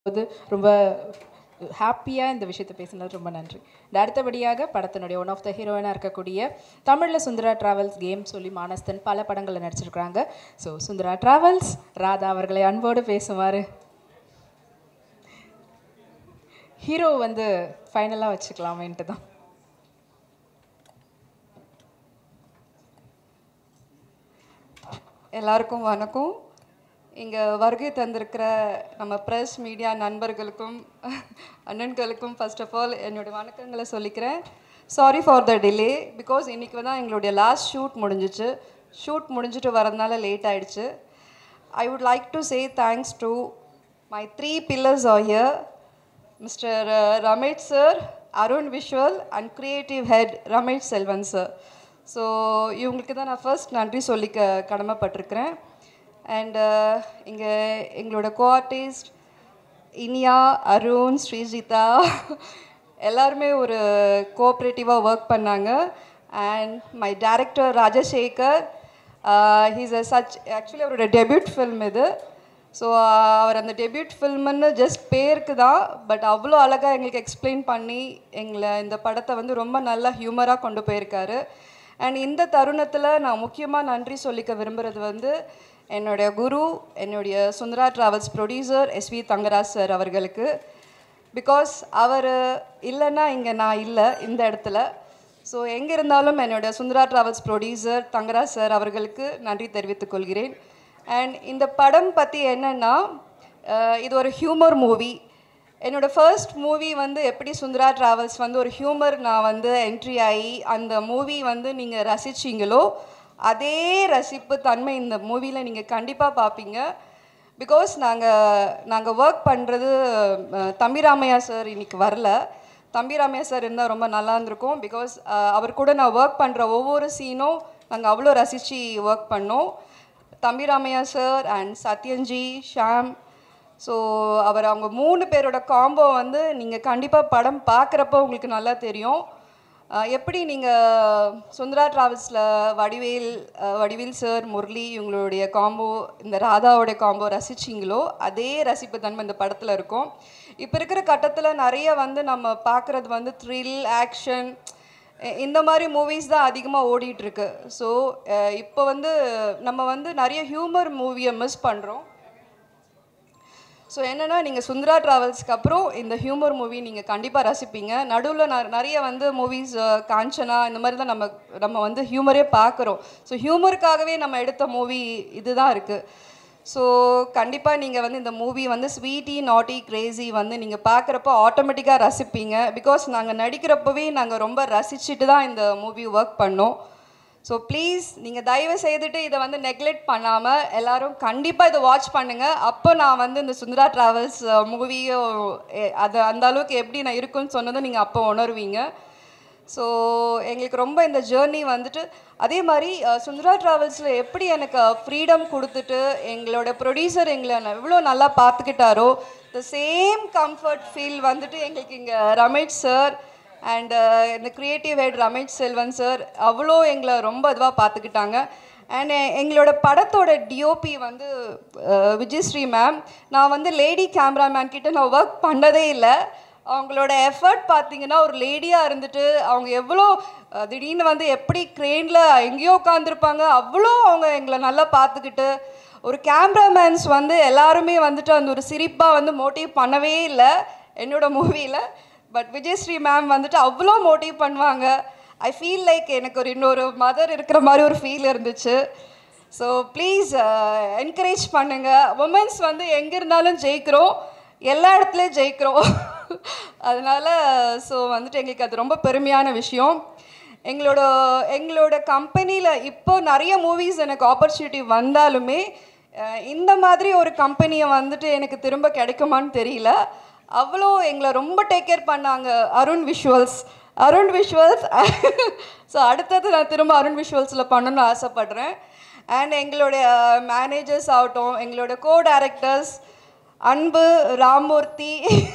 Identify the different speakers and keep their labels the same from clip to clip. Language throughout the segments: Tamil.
Speaker 1: போது ரொம்ப ஹாப்பியாக இந்த விஷயத்தை பேசினது ரொம்ப நன்றி இந்த அடுத்தபடியாக படத்தினுடைய ஒன் ஆஃப் த ஹீரோயினாக இருக்கக்கூடிய தமிழில் சுந்தரா டிராவல்ஸ் கேம் சொல்லி மானஸ்தன் பல படங்களில் நடிச்சிருக்கிறாங்க ஸோ சுந்தரா டிராவல்ஸ் ராதா அவர்களை அன்போடு பேசுமாறு ஹீரோ வந்து ஃபைனலாக வச்சுக்கலாமேன்ட்டு தான்
Speaker 2: எல்லாருக்கும் வணக்கம் இங்கே வருகை தந்திருக்கிற நம்ம ப்ரெஸ் மீடியா நண்பர்களுக்கும் அண்ணன்களுக்கும் ஃபர்ஸ்ட் ஆஃப் ஆல் என்னுடைய வணக்கங்களை சொல்லிக்கிறேன் sorry for the delay because இன்றைக்கி தான் எங்களுடைய லாஸ்ட் ஷூட் முடிஞ்சிச்சு ஷூட் முடிஞ்சிட்டு வரதுனால லேட் ஆயிடுச்சு I would like to say thanks to my three pillars are here mister Ramesh sir Arun visual and creative head Ramesh Selvan sir so இவங்களுக்கு தான் நான் ஃபர்ஸ்ட் நன்றி சொல்லிக்க கடமைப்பட்டிருக்கிறேன் அண்ட் இங்கே எங்களோட கோஆர்டிஸ்ட் இனியா அருண் ஸ்ரீஜிதா எல்லாருமே ஒரு கோஆப்ரேட்டிவாக ஒர்க் பண்ணாங்க and my director Rajasekhar he's a such actually அவரோட டெபியூட் ஃபில்ம் இது ஸோ அவர் அந்த டெபியூட் ஃபில்முன்னு ஜஸ்ட் பேருக்கு தான் பட் அவ்வளோ அழகாக எங்களுக்கு எக்ஸ்பிளைன் பண்ணி எங்களை இந்த படத்தை வந்து ரொம்ப நல்லா ஹியூமராக கொண்டு போயிருக்காரு அண்ட் இந்த தருணத்தில் நான் முக்கியமாக நன்றி சொல்லிக்க விரும்புகிறது வந்து என்னுடைய குரு என்னுடைய Sundara travels producer SV Thangaraj sir அவர்களுக்கு பிகாஸ் அவர் இல்லைன்னா இங்கே நான் இல்லை இந்த இடத்துல ஸோ எங்கே இருந்தாலும் என்னுடைய Sundara travels producer Thangaraj sir அவர்களுக்கு நன்றி தெரிவித்துக் கொள்கிறேன் அண்ட் இந்த படம் பற்றி என்னென்னா இது ஒரு ஹியூமர் மூவி என்னோடய ஃபர்ஸ்ட் மூவி வந்து எப்படி சுந்தரா ட்ராவல்ஸ் வந்து ஒரு ஹியூமர் நான் வந்து என்ட்ரி ஆகி அந்த மூவி வந்து நீங்கள் ரசிச்சிங்களோ அதே ரசிப்பு தன்மை இந்த மூவியில் நீங்கள் கண்டிப்பாக பார்ப்பீங்க பிகாஸ் நாங்கள் நாங்கள் ஒர்க் பண்ணுறது தம்பிராமையா சார் இன்னைக்கு வரல தம்பிராமையா சார் இருந்தால் ரொம்ப நல்லா இருந்திருக்கும் பிகாஸ் அவர் கூட நான் ஒர்க் பண்ணுற ஒவ்வொரு சீனும் நாங்கள் அவ்வளோ ரசித்து ஒர்க் பண்ணோம் Thambiramaiah sir and Sathyanji Shaam so அவர் அவங்க மூணு பேரோட காம்போ வந்து நீங்கள் கண்டிப்பாக படம் பார்க்குறப்ப உங்களுக்கு நல்லா தெரியும் அஹ் எப்படி நீங்கள் சுந்தரா ட்ராவல்ஸில் வடிவேல் அஹ் வடிவேல் சார் முரளி இவங்களுடைய காம்போ இந்த ராதாவோடைய காம்போ ரசிச்சிங்களோ அதே ரசிப்பு தன்மை இந்த படத்தில் இருக்கும் இப்போ இருக்கிற கட்டத்தில் நிறைய வந்து நம்ம பார்க்குறது வந்து த்ரில் ஆக்ஷன் இந்த மாதிரி மூவிஸ் தான் அதிகமாக ஓடிட்டுருக்கு ஸோ இப்போ வந்து நம்ம வந்து நிறைய ஹியூமர் மூவியை மிஸ் பண்ணுறோம் ஸோ என்னென்னா நீங்கள் சுந்தரா ட்ராவல்ஸ்க்கு அப்புறம் இந்த ஹியூமர் மூவி நீங்கள் கண்டிப்பாக ரசிப்பீங்க நடுவில் நிறைய வந்து மூவிஸ் காஞ்சனா இந்த மாதிரி தான் நம்ம நம்ம வந்து ஹியூமரே பார்க்குறோம் ஸோ ஹியூமருக்காகவே நம்ம எடுத்த மூவி இதுதான் இருக்குது ஸோ கண்டிப்பாக நீங்கள் வந்து இந்த மூவி வந்து ஸ்வீட்டி நாட்டி கிரேசி வந்து நீங்கள் பார்க்குறப்போ ஆட்டோமேட்டிக்காக ரசிப்பீங்க பிகாஸ் நாங்கள் நடிக்கிறப்பவே நாங்கள் ரொம்ப ரசிச்சுட்டு தான் இந்த மூவி ஒர்க் பண்ணோம் ஸோ ப்ளீஸ் நீங்கள் தயவு செய்துட்டு இதை வந்து நெக்லெக்ட் பண்ணாமல் எல்லாரும் கண்டிப்பாக இதை வாட்ச் பண்ணுங்கள் அப்போ நான் வந்து இந்த சுந்தரா ட்ராவல்ஸ் மூவியோ அது அந்த அளவுக்கு எப்படி நான் இருக்குன்னு சொன்னதை நீங்கள் அப்போ உணர்வீங்க ஸோ எங்களுக்கு ரொம்ப இந்த ஜேர்னி வந்துட்டு அதே மாதிரி அஹ், சுந்தரா ட்ராவல்ஸில் எப்படி எனக்கு ஃப்ரீடம் கொடுத்துட்டு எங்களோட ப்ரொடியூசர் எங்களை எவ்வளோ நல்லா பார்த்துக்கிட்டாரோ த சேம் கம்ஃபர்ட் ஃபீல் வந்துட்டு எங்களுக்கு இங்கே ரமேஷ் சார் அண்ட் இந்த creative head Ramesh Selvan sir அவ்வளோ எங்களை ரொம்ப இதுவாக பார்த்துக்கிட்டாங்க அண்ட் எங்களோட படத்தோட டிஓபி வந்து அஹ், விஜயஸ்ரீ மேம் நான் வந்து லேடி கேமராமேன் கிட்ட நான் ஒர்க் பண்ணதே இல்லை அவங்களோட எஃபர்ட் பார்த்தீங்கன்னா ஒரு லேடியாக இருந்துட்டு அவங்க எவ்வளோ அஹ், திடீர்னு வந்து எப்படி க்ரெயினில் எங்கேயோ உட்காந்துருப்பாங்க அவ்வளோ அவங்க எங்களை நல்லா பார்த்துக்கிட்டு ஒரு கேமராமேன்ஸ் வந்து எல்லாருமே வந்துட்டு அந்த ஒரு சிரிப்பாக வந்து மோட்டிவ் பண்ணவே இல்லை என்னோட மூவியில் பட் விஜயஸ்ரீ மேம் வந்துட்டு அவ்வளோ மோட்டிவ் பண்ணுவாங்க ஐ ஃபீல் லைக் எனக்கு ஒரு இன்னொரு மதர் இருக்கிற மாதிரி ஒரு ஃபீல் இருந்துச்சு ஸோ ப்ளீஸ் என்கரேஜ் பண்ணுங்கள் உமன்ஸ் வந்து எங்கே இருந்தாலும் ஜெயிக்கிறோம் எல்லா இடத்துலையும் ஜெயிக்கிறோம் அதனால ஸோ வந்துட்டு எங்களுக்கு அது ரொம்ப பெருமையான விஷயம் எங்களோட எங்களோட கம்பெனியில் இப்போ நிறைய மூவிஸ் எனக்கு ஆப்பர்ச்சுனிட்டி வந்தாலுமே அஹ், இந்த மாதிரி ஒரு கம்பெனியை வந்துட்டு எனக்கு திரும்ப கிடைக்குமான்னு தெரியல அவ்வளோ எங்களை ரொம்ப டேக் கேர் பண்ணாங்க Arun visuals Arun visuals so அடுத்தது நான் திரும்ப அருண் விஷுவல்ஸில் பண்ணணும்னு ஆசைப்பட்றேன் அண்ட் எங்களுடைய மேனேஜர்ஸ் ஆகட்டும் எங்களோட co directors Anbu Ramoorthy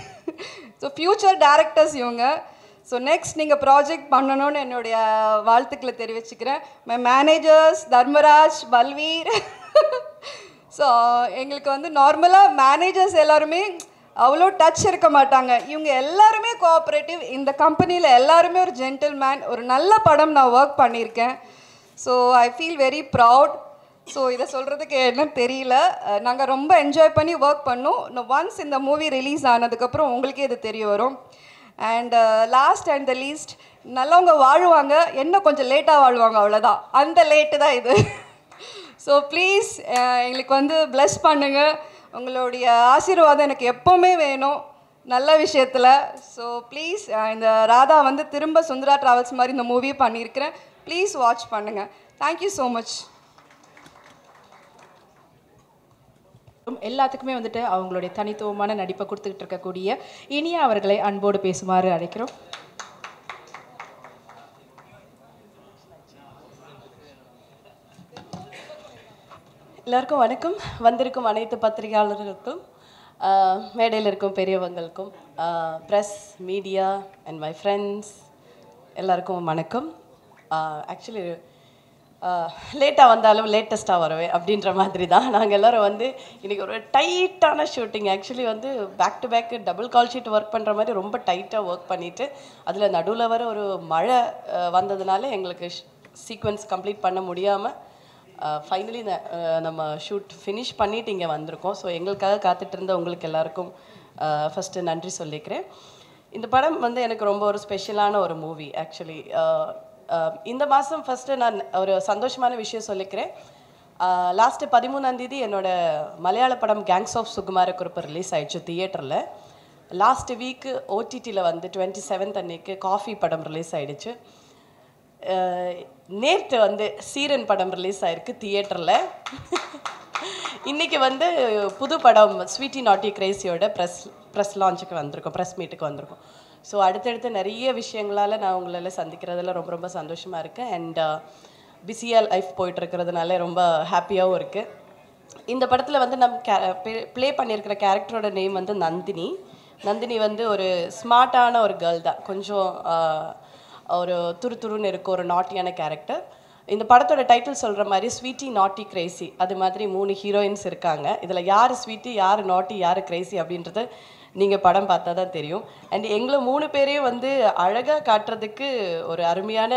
Speaker 2: so future directors இவங்க ஸோ நெக்ஸ்ட் நீங்கள் ப்ராஜெக்ட் பண்ணணும்னு என்னுடைய வாழ்த்துக்களை தெரிவிச்சுக்கிறேன் my managers Dharmaraj Balveer so எங்களுக்கு வந்து நார்மலாக மேனேஜர்ஸ் எல்லாருமே அவ்வளோ டச் இருக்க மாட்டாங்க இவங்க எல்லாருமே கோஆப்ரேட்டிவ் இந்த கம்பெனியில் எல்லாருமே ஒரு ஜென்டில்மேன் ஒரு நல்ல படம் நான் ஒர்க் பண்ணியிருக்கேன் so I feel very proud so இதை சொல்கிறதுக்கு என்னன்னு தெரியல நாங்கள் ரொம்ப என்ஜாய் பண்ணி ஒர்க் பண்ணோம் ஒன்ஸ் இந்த மூவி ரிலீஸ் ஆனதுக்கப்புறம் உங்களுக்கே இது தெரிய வரும் and last and the least நல்லவங்க வாழ்வாங்க என்ன கொஞ்சம் லேட்டாக வாழ்வாங்க அவ்வளோதான் அந்த லேட்டு தான் இது ஸோ ப்ளீஸ் எங்களுக்கு வந்து ப்ளஸ் பண்ணுங்க உங்களுடைய ஆசீர்வாதம் எனக்கு எப்போவுமே வேணும் நல்ல விஷயத்தில் ஸோ ப்ளீஸ் இந்த ராதா வந்து திரும்ப சுந்தரா ட்ராவல்ஸ் மாதிரி இந்த மூவியை பண்ணியிருக்கிறேன் ப்ளீஸ் வாட்ச் பண்ணுங்கள் தேங்க்யூ ஸோ மச்
Speaker 1: எல்லாத்துக்குமே வந்துட்டு அவங்களுடைய தனித்துவமான நடிப்பை கொடுத்துக்கிட்டு இருக்கக்கூடிய இனியா அவர்களை அன்போடு பேசுமாறு அழைக்கிறோம்
Speaker 3: எல்லாருக்கும் வணக்கம் வந்திருக்கும் அனைத்து பத்திரிகையாளர்களுக்கும் ஆஹ், மேடையில் இருக்கும் பெரியவங்களுக்கும் press media and my friends எல்லாருக்கும் வணக்கம் ஆக்சுவலி லேட்டாக வந்தாலும் லேட்டஸ்ட்டாக வருவேன் அப்படின்ற மாதிரி தான் நாங்கள் எல்லாரும் வந்து இன்றைக்கி ஒரு டைட்டான ஷூட்டிங் ஆக்சுவலி வந்து back to back double call sheet work பண்ணுற மாதிரி ரொம்ப டைட்டாக ஒர்க் பண்ணிவிட்டு அதில் நடுவில் வர ஒரு மழை ஆஹ், வந்ததுனால எங்களுக்கு சீக்வன்ஸ் கம்ப்ளீட் பண்ண முடியாமல் ஃபைனலி நம்ம ஷூட் ஃபினிஷ் பண்ணிட்டு இங்கே வந்திருக்கோம் ஸோ எங்களுக்காக காத்துட்டு இருந்த உங்களுக்கு எல்லாருக்கும் ஃபஸ்ட்டு நன்றி சொல்லிக்கிறேன் இந்த படம் வந்து எனக்கு ரொம்ப ஒரு ஸ்பெஷலான ஒரு மூவி ஆக்சுவலி இந்த மாதம் ஃபஸ்ட்டு நான் ஒரு சந்தோஷமான விஷயம் சொல்லிக்கிறேன் லாஸ்ட்டு பதிமூணாம் தேதி என்னோட மலையாள படம் gangs of Sukumara Kurup release ஆயிடுச்சு தியேட்டரில் லாஸ்ட் வீக்கு ஓடிடியில் வந்து டுவெண்ட்டி செவன்த் அன்னைக்கு காஃபி படம் ரிலீஸ் ஆயிடுச்சு அஹ் நேற்று வந்து சீரன் படம் ரிலீஸ் ஆயிருக்கு தியேட்டரில் இன்னைக்கு வந்து புது படம் ஸ்வீட்டி நாட்டி கிரேசியோட ப்ரெஸ் ப்ரெஸ் லான்ச்சுக்கு வந்திருக்கோம் ப்ரெஸ் மீட்டுக்கு வந்திருக்கோம் ஸோ அடுத்தடுத்து நிறைய விஷயங்களால் நான் உங்களால் சந்திக்கிறதுல ரொம்ப ரொம்ப சந்தோஷமாக இருக்கேன் அண்ட் பிஸியாக லைஃப் போயிட்டு இருக்கிறதுனால ரொம்ப ஹாப்பியாகவும் இருக்குது இந்த படத்தில் வந்து நம்ம கே ப்ளே பண்ணியிருக்கிற கேரக்டரோட நேம் வந்து நந்தினி நந்தினி வந்து ஒரு ஸ்மார்ட்டான ஒரு கேர்ள் தான் கொஞ்சம் ஆஹ், ஒரு துரு துருன்னு இருக்க ஒரு நாட்டியான கேரக்டர் இந்த படத்தோட டைட்டில் சொல்கிற மாதிரி ஸ்வீட்டி நாட்டி கிரேசி அது மாதிரி மூணு ஹீரோயின்ஸ் இருக்காங்க இதில் யார் ஸ்வீட்டி யார் நாட்டி யார் கிரேசி அப்படின்றது நீங்கள் படம் பார்த்தா தான் தெரியும் அண்ட் எங்களை மூணு பேரையும் வந்து அழகாக காட்டுறதுக்கு ஒரு அருமையான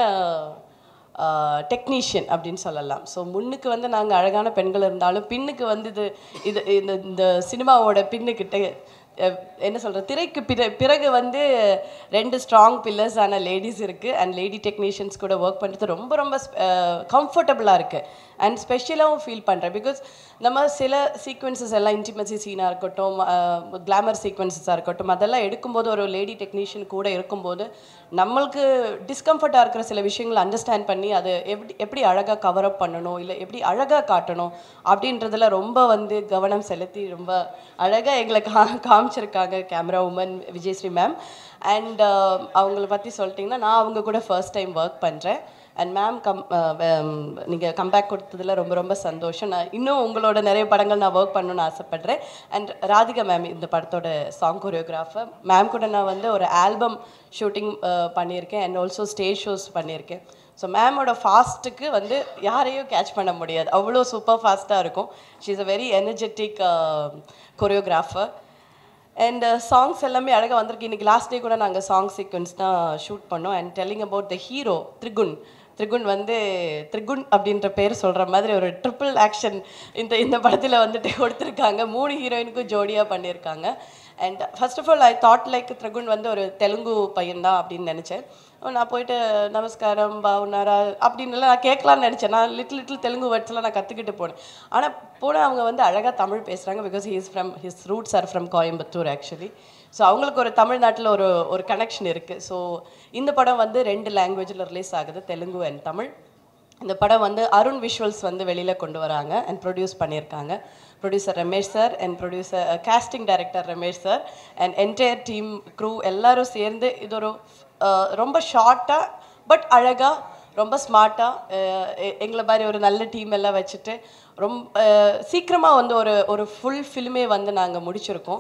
Speaker 3: டெக்னீஷியன் அப்படின்னு சொல்லலாம் ஸோ முன்னுக்கு வந்து நாங்கள் அழகான பெண்கள் இருந்தாலும் பின்னுக்கு வந்து இது இது இந்த இந்த சினிமாவோட பின்னுக்கிட்ட அஹ், என்ன சொல்கிறது திரைக்கு பிற பிறகு வந்து ரெண்டு ஸ்ட்ராங் பில்லர்ஸான லேடிஸ் இருக்குது அண்ட் லேடி டெக்னீஷியன்ஸ் கூட ஒர்க் பண்ணுறது ரொம்ப ரொம்ப கம்ஃபர்டபுளாக இருக்குது அண்ட் ஸ்பெஷலாகவும் ஃபீல் பண்ணுறேன் பிகாஸ் நம்ம சில சீக்வன்சஸ் எல்லாம் இன்டிமசி சீனாக இருக்கட்டும் கிளாமர் சீக்வன்சஸாக இருக்கட்டும் அதெல்லாம் எடுக்கும்போது ஒரு லேடி டெக்னீஷியன் கூட இருக்கும்போது நம்மளுக்கு டிஸ்கம்ஃபர்ட்டாக இருக்கிற சில விஷயங்களை அண்டர்ஸ்டாண்ட் பண்ணி அதை எப்படி எப்படி அழகாக கவர் அப் பண்ணணும் இல்லை எப்படி அழகாக காட்டணும் அப்படின்றதுல ரொம்ப வந்து கவனம் செலுத்தி ரொம்ப அழகாக எங்களை கா காமிச்சிருக்காங்க camera woman Vijayasri ma'am and அவங்கள பற்றி சொல்லிட்டிங்கன்னா நான் அவங்க கூட ஃபர்ஸ்ட் டைம் ஒர்க் பண்ணுறேன் அண்ட் மேம் கம் நீங்கள் கம்பேக் கொடுத்ததில் ரொம்ப ரொம்ப சந்தோஷம் நான் இன்னும் உங்களோட நிறைய படங்கள் நான் ஒர்க் பண்ணணும்னு ஆசைப்பட்றேன் அண்ட் ராதிகா மேம் இந்த படத்தோட சாங் கொரியோகிராஃபர் மேம் கூட நான் வந்து ஒரு ஆல்பம் ஷூட்டிங் பண்ணியிருக்கேன் அண்ட் ஆல்சோ ஸ்டேஜ் ஷோஸ் பண்ணியிருக்கேன் ஸோ மேமோட ஃபாஸ்ட்டுக்கு வந்து யாரையும் கேட்ச் பண்ண முடியாது அவ்வளோ சூப்பர் ஃபாஸ்ட்டாக இருக்கும் she is a very energetic choreographer and songs எல்லாமே அழகாக வந்திருக்கு இன்றைக்கி லாஸ்ட் டே கூட நாங்கள் சாங் சீக்வன்ஸ் தான் ஷூட் பண்ணோம் and telling about the hero Trigun Trigun வந்து த்ரிகுன் அப்படின்ற பேர் சொல்கிற மாதிரி ஒரு ட்ரிபிள் ஆக்ஷன் இந்த இந்த படத்தில் வந்துட்டு கொடுத்துருக்காங்க மூணு ஹீரோயினுக்கும் ஜோடியாக பண்ணியிருக்காங்க and first of all I thought like Trigun வந்து ஒரு தெலுங்கு பையன் தான் அப்படின்னு நினச்சேன் நான் போயிட்டு நமஸ்காரம் பாவுனாரா அப்படின்னுலாம் நான் கேட்கலான்னு நினச்சேன் நான் லிட்டில் லிட்டில் தெலுங்கு வேர்ட்ஸ்லாம் நான் கற்றுக்கிட்டு போனேன் ஆனால் போனால் அவங்க வந்து அழகாக தமிழ் பேசுகிறாங்க because he's from his roots are from Coimbatore actually so அவங்களுக்கு ஒரு தமிழ்நாட்டில் ஒரு ஒரு கனெக்ஷன் இருக்குது ஸோ இந்த படம் வந்து ரெண்டு லாங்குவேஜில் ரிலீஸ் ஆகுது தெலுங்கு அண்ட் தமிழ் இந்த படம் வந்து அருண் விஷுவல்ஸ் வந்து வெளியில் கொண்டு வராங்க அண்ட் ப்ரொடியூஸ் பண்ணியிருக்காங்க producer Ramesh sir and producer casting director Ramesh sir and entire team crew எல்லாரும் சேர்ந்து இது ஒரு அஹ், ரொம்ப ஷார்ட்டாக பட் அழகாக ரொம்ப ஸ்மார்ட்டாக எங்களை மாதிரி ஒரு நல்ல டீம் எல்லாம் வச்சுட்டு ரொம்ப சீக்கிரமாக வந்து ஒரு ஒரு ஃபுல் ஃபில்மே வந்து நாங்கள் முடிச்சிருக்கோம்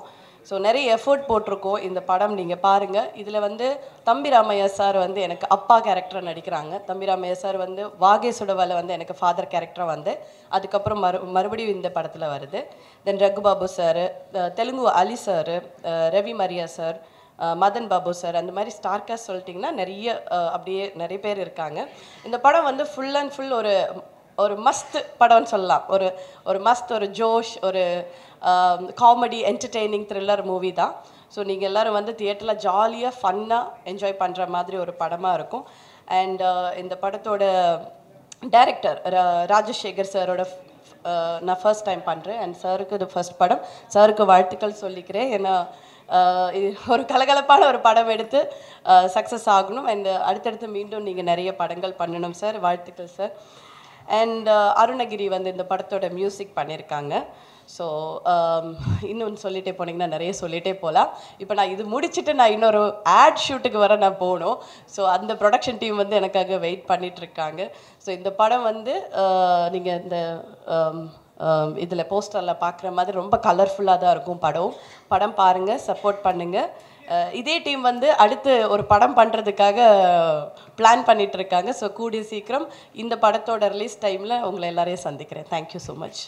Speaker 3: ஸோ நிறைய எஃபோர்ட் போட்டிருக்கோம் இந்த படம் நீங்கள் பாருங்கள் இதில் வந்து தம்பி ராமையா சார் வந்து எனக்கு அப்பா கேரக்டர் நடிக்கிறாங்க தம்பி ராமையா சார் வந்து வாகே சுடவலை வந்து எனக்கு ஃபாதர் கேரக்டராக வந்து அதுக்கப்புறம் மறு மறுபடியும் இந்த படத்தில் வருது then Raghubabu sir Telugu Ali sir Ravi Maria sir அஹ் மதன் பாபு சார் அந்த மாதிரி ஸ்டார் காஸ்ட் சொல்லிட்டிங்கன்னா நிறைய அஹ், அப்படியே நிறைய பேர் இருக்காங்க இந்த படம் வந்து ஃபுல் அண்ட் ஃபுல் ஒரு ஒரு மஸ்த் படம்னு சொல்லலாம் ஒரு ஒரு மஸ்த் ஒரு ஜோஷ் ஒரு காமெடி என்டர்டெய்னிங் த்ரில்லர் மூவி தான் ஸோ நீங்கள் எல்லாரும் வந்து தியேட்டரில் ஜாலியாக ஃபன்னாக என்ஜாய் பண்ணுற மாதிரி ஒரு படமாக இருக்கும் அண்ட் இந்த படத்தோட டைரக்டர் ராஜசேகர் சாரோட அஹ் நான் ஃபர்ஸ்ட் டைம் பண்ணுறேன் அண்ட் சாருக்கு இது ஃபர்ஸ்ட் படம் சாருக்கு வாழ்த்துக்கள் சொல்லிக்கிறேன் ஏன்னா அஹ் இது ஒரு கலகலப்பான ஒரு படம் எடுத்து சக்ஸஸ் ஆகணும் அண்ட் அடுத்தடுத்து மீண்டும் நீங்கள் நிறைய படங்கள் பண்ணணும் சார் வாழ்த்துக்கள் சார் அண்ட் அருணகிரி வந்து இந்த படத்தோட மியூசிக் பண்ணியிருக்காங்க ஸோ இன்னொன்று சொல்லிட்டே போனீங்கன்னா நிறைய சொல்லிட்டே போகலாம் இப்போ நான் இது முடிச்சுட்டு நான் இன்னொரு ஆட் ஷூட்டுக்கு வர நான் போகணும் ஸோ அந்த ப்ரொடக்ஷன் டீம் வந்து எனக்காக வெயிட் பண்ணிட்டு இருக்காங்க ஸோ இந்த படம் வந்து நீங்கள் இந்த இதில் போஸ்டரில் பார்க்குற மாதிரி ரொம்ப கலர்ஃபுல்லாக தான் இருக்கும் படம் படம் பாருங்கள் சப்போர்ட் பண்ணுங்கள் அஹ் இதே டீம் வந்து அடுத்து ஒரு படம் பண்ணுறதுக்காக பிளான் பண்ணிட்டு இருக்காங்க ஸோ கூடிய சீக்கிரம் இந்த படத்தோட ரிலீஸ் டைமில் உங்களை எல்லாரையும் சந்திக்கிறேன் thank you so much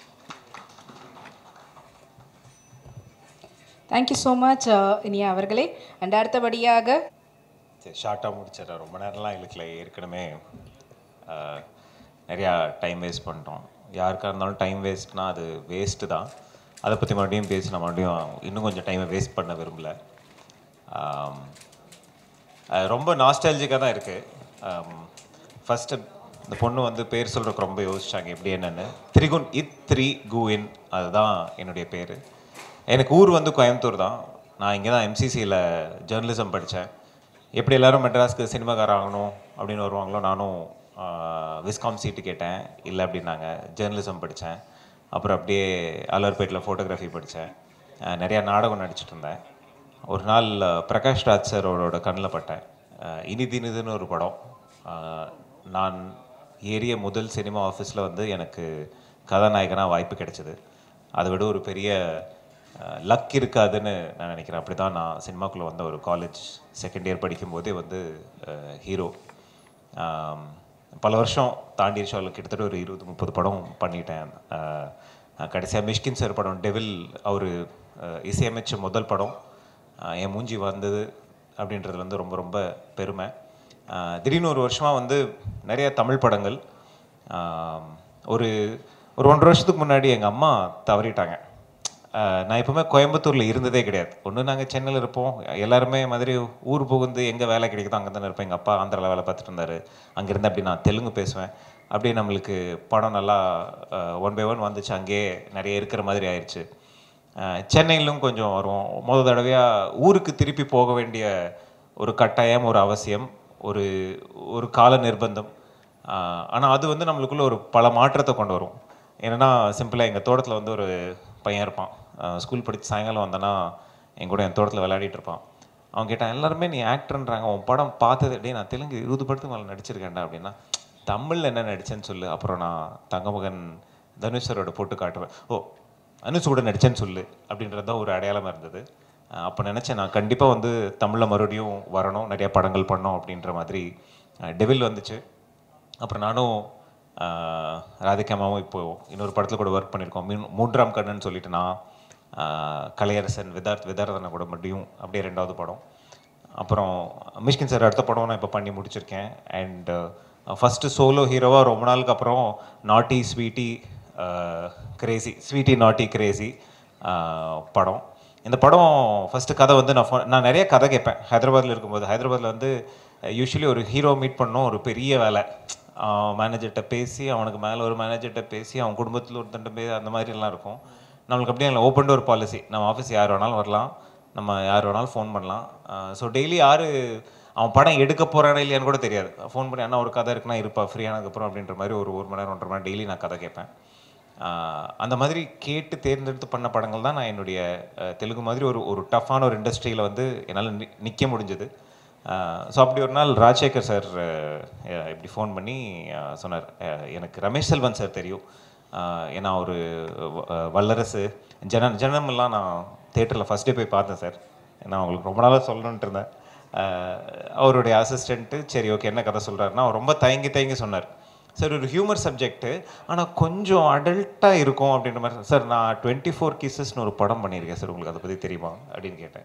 Speaker 1: thank you so much Iniya அவர்களே அண்ட் அடுத்தபடியாக
Speaker 4: சரி ஷார்ட்டாக முடிச்சிடறேன் ரொம்ப நேரம்லாம் இழுக்கல ஏற்கனவே ஆஹ், நிறையா டைம் வேஸ்ட் பண்ணிட்டோம் யாருக்காக இருந்தாலும் டைம் வேஸ்ட்னா அது வேஸ்ட்டு தான் அதை பற்றி மறுபடியும் பேசி நான் மறுபடியும் இன்னும் கொஞ்சம் டைமை வேஸ்ட் பண்ண விரும்பல ஆம், அது ரொம்ப நாஸ்டாலஜிக்காக தான் இருக்குது ஃபஸ்ட்டு இந்த பொண்ணு வந்து பேர் சொல்கிறதுக்கு ரொம்ப யோசிச்சாங்க எப்படி என்னென்னு திரிகுன் இத் த்ரீ குவின் அதுதான் என்னுடைய பேர் எனக்கு ஊர் வந்து கோயம்புத்தூர் தான் நான் இங்கே தான் எம்சிசியில் ஜேர்னலிசம் படித்தேன் எப்படி எல்லாரும் மெட்ராஸ்க்கு சினிமாக்கார ஆகணும் அப்படின்னு வருவாங்களோ நானும் விஸ்காம் சீட்டு கேட்டேன் இல்லை அப்படின்னாங்க ஜேர்னலிசம் படித்தேன் அப்புறம் அப்படியே அலர்பேட்டில் ஃபோட்டோகிராஃபி படித்தேன் நிறையா நாடகம் நடிச்சிட்டு இருந்தேன் ஒரு நாள் அஹ், பிரகாஷ் ராஜ் சாரோட கண்ணில் பட்டேன் அஹ், இனிதினிதுன்னு ஒரு படம் அஹ், நான் ஏறிய முதல் சினிமா ஆஃபீஸில் வந்து எனக்கு கதாநாயகனாக வாய்ப்பு கிடைச்சது அதை விட ஒரு பெரிய லக் இருக்காதுன்னு நான் நினைக்கிறேன் அப்படி தான் நான் சினிமாக்குள்ளே வந்த ஒரு காலேஜ் செகண்ட் இயர் படிக்கும்போதே வந்து ஹீரோ பல வருஷம் தாண்டி ஷாவில் கிட்டத்தட்ட ஒரு இருபது முப்பது படம் பண்ணிட்டேன் கடைசியாக மிஷ்கின் சார் படம் டெவில் அவர் இசையமைச்ச முதல் படம் ஆஹ் என் மூஞ்சி வந்தது அப்படின்றது வந்து ரொம்ப ரொம்ப பெருமை ஆஹ் திடீர்னு ஒரு வருஷமாக வந்து நிறைய தமிழ் படங்கள் ஆஹ் ஒரு ஒரு ஒன்றரை வருஷத்துக்கு முன்னாடி எங்கள் அம்மா தவறிட்டாங்க ஆஹ் நான் எப்பவுமே கோயம்புத்தூரில் இருந்ததே கிடையாது ஒன்று நாங்கள் சென்னையில் இருப்போம் எல்லாருமே மாதிரி ஊர் புகுந்து எங்கே வேலை கிடைக்குதோ அங்கே தானே இருப்பேன் எங்கள் அப்பா ஆந்திராவில் வேலை பார்த்துட்டு இருந்தார் அங்கேருந்து அப்படி நான் தெலுங்கு பேசுவேன் அப்படியே நம்மளுக்கு படம் நல்லா ஒன் பை ஒன் வந்துச்சு அங்கேயே நிறைய இருக்கிற மாதிரி ஆயிடுச்சு ஆஹ் சென்னையிலும் கொஞ்சம் வரும் முத தடவையாக ஊருக்கு திருப்பி போக வேண்டிய ஒரு கட்டாயம் ஒரு அவசியம் ஒரு ஒரு கால நிர்பந்தம் ஆனால் அது வந்து நம்மளுக்குள்ள ஒரு பல மாற்றத்தை கொண்டு வரும் என்னன்னா சிம்பிளாக எங்கள் தோட்டத்தில் வந்து ஒரு பையன் இருப்பான் ஸ்கூல் படித்து சாயங்காலம் வந்தேன்னா என் கூட என் தோட்டத்தில் விளையாடிட்டு இருப்பான் அவன் கேட்டான் எல்லாருமே நீ ஆக்டர்ன்றாங்க உன் படம் பார்த்தது டேய் நான் தெலுங்கு இருபது படத்துக்கு மேலே நடிச்சிருக்கேன்டா அப்படின்னா தமிழில் என்ன நடிச்சேன்னு சொல்லு அப்புறம் நான் தங்கமகன் தனுஷரோட போட்டு காட்டுவேன் ஓ அனுஷ் கூட நடிச்சேன்னு சொல்லு அப்படின்றது தான் ஒரு அடையாளமாக இருந்தது அஹ் அப்போ நினச்சேன் நான் கண்டிப்பாக வந்து தமிழில் மறுபடியும் வரணும் நிறைய படங்கள் பண்ணோம் அப்படின்ற மாதிரி டெவில் வந்துச்சு அப்புறம் நானும் ஆஹ், ராதிகாமாவும் இப்போது இன்னொரு படத்தில் கூட ஒர்க் பண்ணியிருக்கோம் மீன் மூன்றாம் கண்ணன் சொல்லிட்டு நான் ஆஹ், கலையரசன் விதார்த் விதார்த்தனை கூட மறுபடியும் அப்படியே ரெண்டாவது படம் அப்புறம் மிஷ்கின் சார் அடுத்த படம் நான் இப்போ பண்ணி முடிச்சிருக்கேன் அண்ட் ஃபஸ்ட்டு சோலோ ஹீரோவாக ரொம்ப நாளுக்கு அப்புறம் naughty sweetie crazy sweetie naughty crazy படம் இந்த படம் ஃபஸ்ட்டு கதை வந்து நான் phone- நான் நிறைய கதை கேட்பேன் ஹைதராபாத்தில் இருக்கும்போது ஹைதராபாத்தில் வந்து யூஸ்வலி ஒரு ஹீரோ மீட் பண்ணோம் ஒரு பெரிய வேலை மேனேஜர்கிட்ட பேசி அவனுக்கு மேலே ஒரு மேனேஜர்கிட்ட பேசி அவன் குடும்பத்தில் ஒருத்தன்ட்ட பேசி அந்த மாதிரிலாம் இருக்கும் நம்மளுக்கு அப்படியே இல்லை ஓப்பன் டோர் பாலிசி நம்ம ஆஃபீஸ் யார் வேணாலும் வரலாம் நம்ம யார் வேணாலும் ஃபோன் பண்ணலாம் ஸோ டெய்லி யார் அவன் படம் எடுக்க போகிறானா இல்லையான்னு கூட தெரியாது ஃபோன் பண்ணி அண்ணா ஒரு கதை இருக்குன்னா இருப்பா ஃப்ரீயானதுக்கப்புறம் அப்படின்ற மாதிரி ஒரு ஒரு மணி நேரம் ஒன்றரை மணி நேரம் டெய்லி நான் கதை கேட்பேன் ஆஹ் அந்த மாதிரி கேட்டு தேர்ந்தெடுத்து பண்ண படங்கள் தான் நான் என்னுடைய அஹ், தெலுங்கு மாதிரி ஒரு ஒரு டஃப்பான ஒரு இண்டஸ்ட்ரியில் வந்து என்னால் நி நிற்க முடிஞ்சது ஸோ அப்படி ஒரு நாள் ராஜசேகர் சார் இப்படி ஃபோன் பண்ணி அஹ், சொன்னார் அஹ், எனக்கு ரமேஷ் செல்வன் சார் தெரியும் ஆஹ், ஏன்னா ஒரு வ- அஹ், வல்லரசு ஜன ஜனமெல்லாம் நான் தேட்டரில் ஃபஸ்ட் டே போய் பார்த்தேன் சார் நான் அவங்களுக்கு ரொம்ப நாளாக சொல்லணுன்ட்டு இருந்தேன் அஹ், அவருடைய அசிஸ்டண்ட்டு சரி ஓகே என்ன கதை சொல்கிறாருன்னா அவர் ரொம்ப தயங்கி தயங்கி சொன்னார் சார் ஒரு ஹியூமர் சப்ஜெக்ட்டு ஆனால் கொஞ்சம் அடல்ட்டாக இருக்கும் அப்படின்ற மாதிரி சார் நான் டுவெண்ட்டி ஃபோர் கிசஸ்னு ஒரு படம் பண்ணியிருக்கேன் சார் உங்களுக்கு அதை பற்றி தெரியுமா அப்படின்னு கேட்டேன்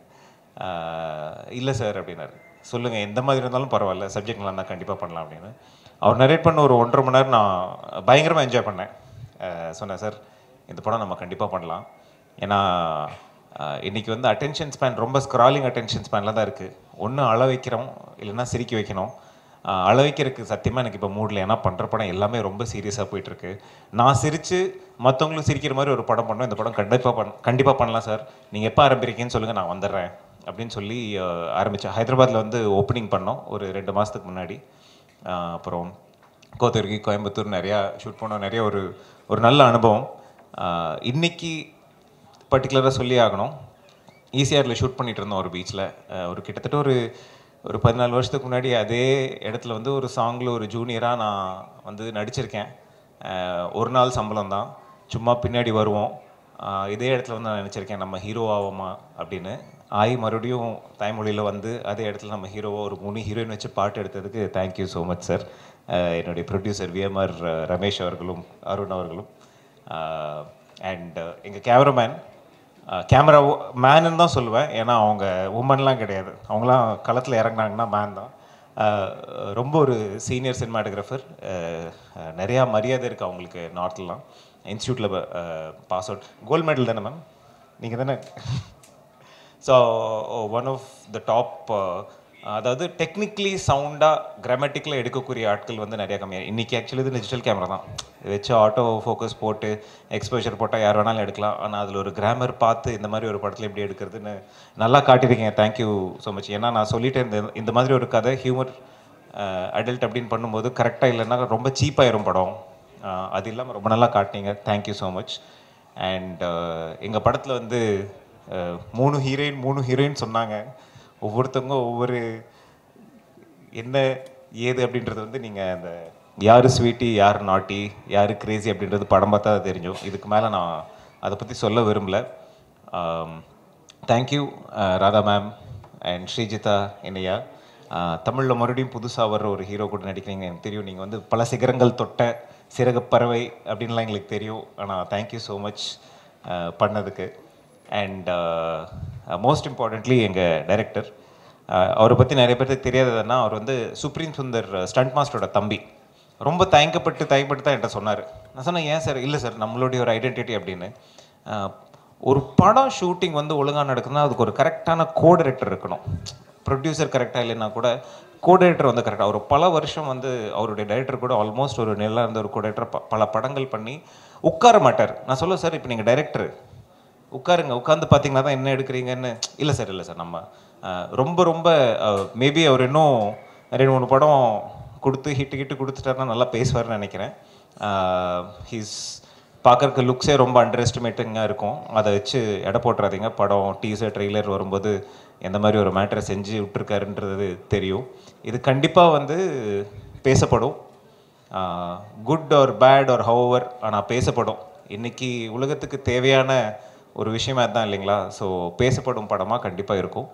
Speaker 4: இல்லை சார் அப்படின்னாரு சொல்லுங்கள் எந்த மாதிரி இருந்தாலும் பரவாயில்ல சப்ஜெக்ட் நல்லா இருந்தால் கண்டிப்பாக பண்ணலாம் அப்படின்னு அவர் நரேட் பண்ண ஒரு ஒன்றரை மணி நேரம் நான் பயங்கரமாக என்ஜாய் பண்ணேன் அஹ் சொன்னேன் சார் இந்த படம் நம்ம கண்டிப்பாக பண்ணலாம் ஏன்னா அஹ், இன்னைக்கு வந்து அட்டென்ஷன் ஸ்பேன் ரொம்ப ஸ்க்ராலிங் அட்டென்ஷன் ஸ்பேனில் தான் இருக்குது ஒன்று அழ வைக்கிறோம் இல்லைன்னா சிரிக்க வைக்கணும் அஹ், அழ வைக்கிறதுக்கு சத்தியமாக எனக்கு இப்போ மூடில் ஏன்னா பண்ணுற படம் எல்லாமே ரொம்ப சீரியஸாக போயிட்டுருக்கு நான் சிரித்து மற்றவங்களும் சிரிக்கிற மாதிரி ஒரு படம் பண்ணோம் இந்த படம் கண்டிப்பாக பண் கண்டிப்பாக பண்ணலாம் சார் நீங்கள் எப்போ ஆரம்பிக்கிறீங்கன்னு சொல்லுங்கள் நான் வந்துடுறேன் அப்படின்னு சொல்லி அஹ், ஆரம்பித்தேன் ஹைதராபாத்தில் வந்து ஓப்பனிங் பண்ணோம் ஒரு ரெண்டு மாதத்துக்கு முன்னாடி அஹ், அப்புறம் கோத்தகிரி கோயம்புத்தூர் நிறையா ஷூட் பண்ணோம் நிறைய ஒரு ஒரு நல்ல அனுபவம் அஹ், இன்னைக்கு பர்டிகுலராக சொல்லி ஆகணும் ஈசிஆரில் ஷூட் பண்ணிட்டு இருந்தோம் ஒரு பீச்சில் ஒரு கிட்டத்தட்ட ஒரு ஒரு பதினாலு வருஷத்துக்கு முன்னாடி அதே இடத்துல வந்து ஒரு சாங்கில் ஒரு ஜூனியராக நான் வந்து நடிச்சிருக்கேன் அஹ், ஒரு நாள் சம்பளம் தான் சும்மா பின்னாடி வருவோம் அஹ், இதே இடத்துல வந்து நான் நினச்சிருக்கேன் நம்ம ஹீரோ ஆவோமா அப்படின்னு ஆய் மறுபடியும் தாய்மொழியில் வந்து அதே இடத்துல நம்ம ஹீரோவோ ஒரு மூணு ஹீரோயின் வச்சு பாட்டு எடுத்ததுக்கு தேங்க்யூ ஸோ மச் சார் என்னுடைய ப்ரொடியூசர் விஎம்ஆர் ரமேஷ் அவர்களும் அருண் அவர்களும் அண்ட் எங்கள் கேமராமேன் கேமரா மேனுன்னு தான் சொல்லுவேன் ஏன்னா அவங்க உமன்லாம் கிடையாது அவங்களாம் களத்தில் இறங்குனாங்கன்னா மேன் தான் அஹ், ரொம்ப ஒரு சீனியர் சினிமாட்டோகிராஃபர் நிறையா மரியாதை இருக்குது அவங்களுக்கு நார்த்லாம் இன்ஸ்டியூட்டில் பாஸ் அவுட் கோல்டு மெடல் தானே மேம் நீங்கள் தானே so one of the top அதாவது டெக்னிக்கலி சவுண்டாக கிராமட்டிக்கலாக எடுக்கக்கூடிய ஆட்கள் வந்து நிறைய கம்மியாக இன்றைக்கி ஆக்சுவலி இது டிஜிட்டல் கேமரா தான் இதை வச்சு ஆட்டோ ஃபோக்கஸ் போட்டு எக்ஸ்போஷர் போட்டால் யார் வேணாலும் எடுக்கலாம் ஆனால் அதில் ஒரு கிராமர் பார்த்து இந்த மாதிரி ஒரு படத்தில் எப்படி எடுக்கிறதுன்னு நல்லா காட்டியிருக்கீங்க தேங்க்யூ ஸோ மச் ஏன்னா நான் சொல்லிட்டேன் இந்த இந்த மாதிரி ஒரு கதை ஹியூமர் அடல்ட் அப்படின்னு பண்ணும்போது கரெக்டாக இல்லைன்னா ரொம்ப சீப்பாயிரும் படம் அஹ், அது இல்லாமல் ரொம்ப நல்லா காட்டினீங்க தேங்க்யூ ஸோ மச் அண்ட் எங்கள் படத்தில் வந்து அஹ், மூணு ஹீரோயின் மூணு ஹீரோயின் சொன்னாங்க ஒவ்வொருத்தவங்க ஒவ்வொரு என்ன ஏது அப்படின்றது வந்து நீங்கள் அந்த யார் ஸ்வீட்டி யார் நாட்டி யார் கிரேசி அப்படின்றது படம் பார்த்தா அது தெரிஞ்சும் இதுக்கு மேலே நான் அதை பற்றி சொல்ல விரும்பல thank you Radha ma'am and Srijitha என்னையா தமிழில் மறுபடியும் புதுசாக வர்ற ஒரு ஹீரோ கூட நடிக்கிறீங்க எனக்கு தெரியும் நீங்கள் வந்து பல சிகரங்கள் தொட்ட சிறகப்பறவை அப்படின்லாம் எங்களுக்கு தெரியும் ஆனால் தேங்க்யூ ஸோ மச் பண்ணதுக்கு அண்ட் மோஸ்ட் இம்பார்ட்டண்ட்லி எங்கள் டைரக்டர் அவரை பற்றி நிறைய பேருக்கு தெரியாததுன்னா அவர் வந்து சுப்ரீம் சுந்தர் ஸ்டண்ட் மாஸ்டரோட தம்பி ரொம்ப தயங்கப்பட்டு தயக்கப்பட்டு தான் என்கிட்ட சொன்னார் நான் சொன்னேன் ஏன் சார் இல்லை சார் நம்மளுடைய ஒரு ஐடென்டிட்டி அப்படின்னு அஹ், ஒரு படம் ஷூட்டிங் வந்து ஒழுங்காக நடக்குதுன்னா அதுக்கு ஒரு கரெக்டான கோ டைரக்டர் இருக்கணும் ப்ரொடியூசர் கரெக்டாக இல்லைன்னா கூட கோ டைரக்டர் வந்து கரெக்டாக ஒரு பல வருஷம் வந்து அவருடைய டைரக்டர் கூட ஆல்மோஸ்ட் ஒரு நிலையில் இருந்த ஒரு கோ டைரக்டர் பல படங்கள் பண்ணி உட்கார மாட்டார் நான் சொல்ல சார் இப்போ நீங்கள் டைரக்டர் உட்காருங்க உட்காந்து பார்த்தீங்கன்னா தான் என்ன எடுக்கிறீங்கன்னு இல்லை சார் இல்லை சார் நம்ம அஹ், ரொம்ப ரொம்ப மேபி அவர் இன்னும் ரெண்டு மூணு படம் கொடுத்து ஹிட்டு ஹிட்டு கொடுத்துட்டாருன்னா நல்லா பேசுவார்னு நினைக்கிறேன் ஹீஸ் பார்க்கறக்கு லுக்ஸே ரொம்ப அண்டர் எஸ்டிமேட்டிங்காக இருக்கும் அதை வச்சு எடை போட்டுறாதீங்க படம் டீசர் ட்ரெய்லர் வரும்போது எந்த மாதிரி ஒரு மேட்டரை செஞ்சு விட்டுருக்காருன்றது தெரியும் இது கண்டிப்பாக வந்து பேசப்படும் good or bad or however ஆனால் பேசப்படும் இன்னைக்கு உலகத்துக்கு தேவையான ஒரு விஷயமா தான் இல்லைங்களா ஸோ பேசப்படும் படமாக கண்டிப்பாக இருக்கும்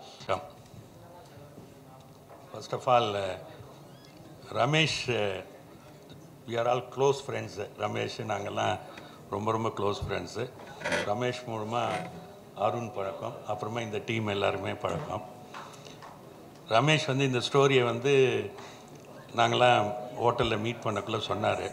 Speaker 5: first of all Ramesh we are all close friends Ramesh நாங்கள்லாம் ரொம்ப ரொம்ப க்ளோஸ் ஃப்ரெண்ட்ஸு ரமேஷ் மூலமாக அருண் பழக்கம் அப்புறமா இந்த டீம் எல்லாருமே பழக்கம் ரமேஷ் வந்து இந்த ஸ்டோரியை வந்து நாங்களாம் ஹோட்டலில் மீட் பண்ணக்குள்ளே சொன்னார்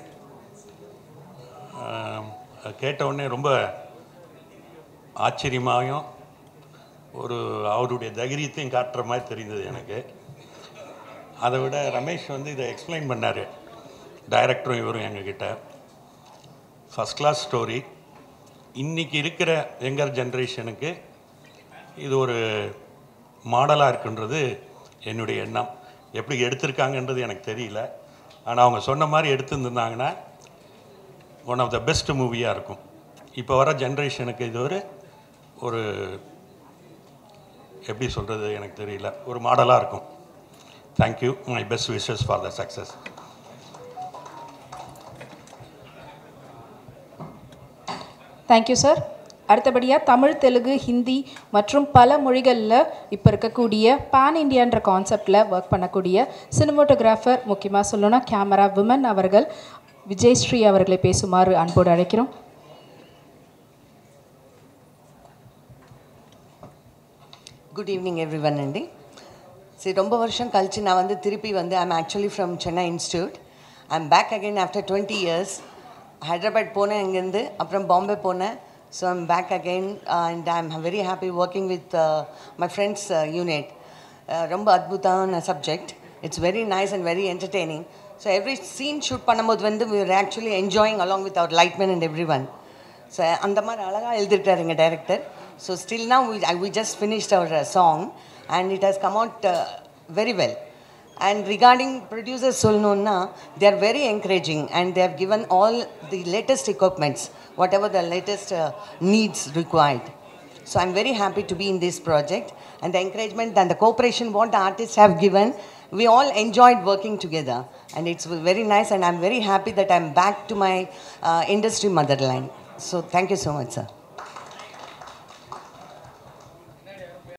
Speaker 5: கேட்ட உடனே ரொம்ப ஆச்சரியமாகவும் ஒரு அவருடைய தைரியத்தையும் காட்டுற மாதிரி தெரிந்தது எனக்கு அதை விட ரமேஷ் வந்து இதை எக்ஸ்பிளைன் பண்ணார் டைரக்டரும் இவரும் எங்ககிட்ட ஃபஸ்ட் கிளாஸ் ஸ்டோரி இன்றைக்கி இருக்கிற யங்கர் ஜென்ரேஷனுக்கு இது ஒரு மாடலாக இருக்குன்றது என்னுடைய எண்ணம் எப்படி எடுத்திருக்காங்கன்றது எனக்கு தெரியல ஆனால் அவங்க சொன்ன மாதிரி எடுத்துருந்தாங்கன்னா ஒன் ஆஃப் த பெஸ்ட் மூவியாக இருக்கும் இப்போ வர ஜென்ரேஷனுக்கு இது ஒரு ஒரு எப்படி சொல்கிறது எனக்கு தெரியல ஒரு மாடலாக இருக்கும் thank you my best wishes for the success
Speaker 1: thank you sir அடுத்தபடியாக தமிழ் தெலுங்கு ஹிந்தி மற்றும் பல மொழிகளில் இப்போ இருக்கக்கூடிய பேன் இண்டியான்ற கான்செப்டில் ஒர்க் பண்ணக்கூடிய சினிமோட்டோகிராஃபர் முக்கியமாக சொல்லணும்னா கேமரா விமன் அவர்கள் விஜயஸ்ரீ அவர்களை பேசுமாறு அன்போடு அழைக்கிறோம்
Speaker 6: குட் ஈவினிங் எவ்ரி ஒன் అండి சரி ரொம்ப வருஷம் கழிச்சு நான் வந்து திருப்பி வந்து I'm actually from Chennai institute I'm back again after twenty years Hyderabad போனேன் இங்கேருந்து அப்புறம் பாம்பே போனேன் so I'm back again and I'm very happy working with my friends unit ரொம்ப அத்புதமான subject it's very nice and very entertaining so every scene shoot பண்ணும்போது வந்து we are actually enjoying along with our lightman and every one so அந்த மாதிரி அழகாக எழுதிருக்காரு எங்கள் director so still now we I- we just finished our uh, song and it has come out uh, very well and regarding producers சொல்லணுன்னா they are very encouraging and they have given all the latest equipments whatever the latest uh, needs required so i'm very happy to be in this project and the encouragement and the cooperation what the artists have given we all enjoyed working together and it's very nice and i'm very happy that i'm back to my uh, industry motherland so thank you so much sir